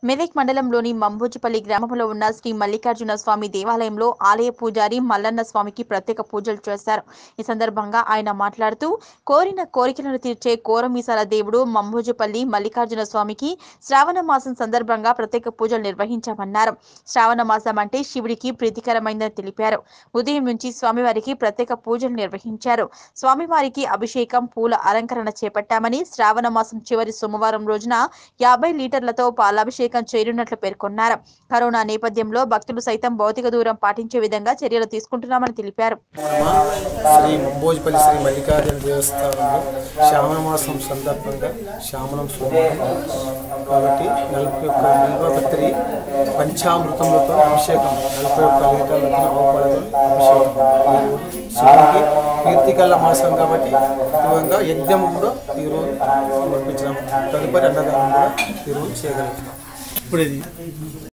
మెదక్ మండలంలోని మంబోజిపల్లి గ్రామంలో ఉన్న శ్రీ మల్లికార్జున స్వామి దేవాలయంలో ఆలయ పూజారి మల్లన్న స్వామికి ప్రత్యేక పూజలు చేశారు ఈ సందర్భంగా ఆయన మాట్లాడుతూ కోరిన కోరికలను తీర్చే కోరమీసాల దేవుడు మంబోజిపల్లి మల్లికార్జున స్వామికి శ్రావణ మాసం సందర్భంగా ప్రత్యేక పూజలు నిర్వహించామన్నారు శ్రావణ మాసం అంటే శివుడికి ప్రీతికరమైందని తెలిపారు ఉదయం నుంచి స్వామివారికి ప్రత్యేక పూజలు నిర్వహించారు స్వామివారికి అభిషేకం పూల అలంకరణ చేపట్టామని శ్రావణ మాసం చివరి సోమవారం రోజున యాభై లీటర్లతో పాలాభిషేకం చేరున్నట్లు పేర్కొన్నారు కరోనా నేపథ్యంలో భక్తులు సైతం భౌతిక దూరం పాటించే విధంగా చర్యలు తీసుకుంటున్నామని తెలిపారు శ్రీ భోజపల్లి శ్రీ మల్లికార్జున దేవస్థానంలో శ్రావణ మాసం సందర్భంగా శ్యామలం సోమవారం కాబట్టి నలభై ఒక్క బిల్వపత్రి పంచామృతములతో అభిషేకం నలభై ఒక్క లీటర్లతో ఆవుపాలతో అభిషేకం శివునికి కీర్తికల్ల మాసం కాబట్టి విధంగా యజ్ఞం కూడా ఈరోజు సమర్పించినాము తదుపరి అన్నదానం కూడా ఈరోజు చేయగలుగుతున్నాం ఇప్పుడు ఇది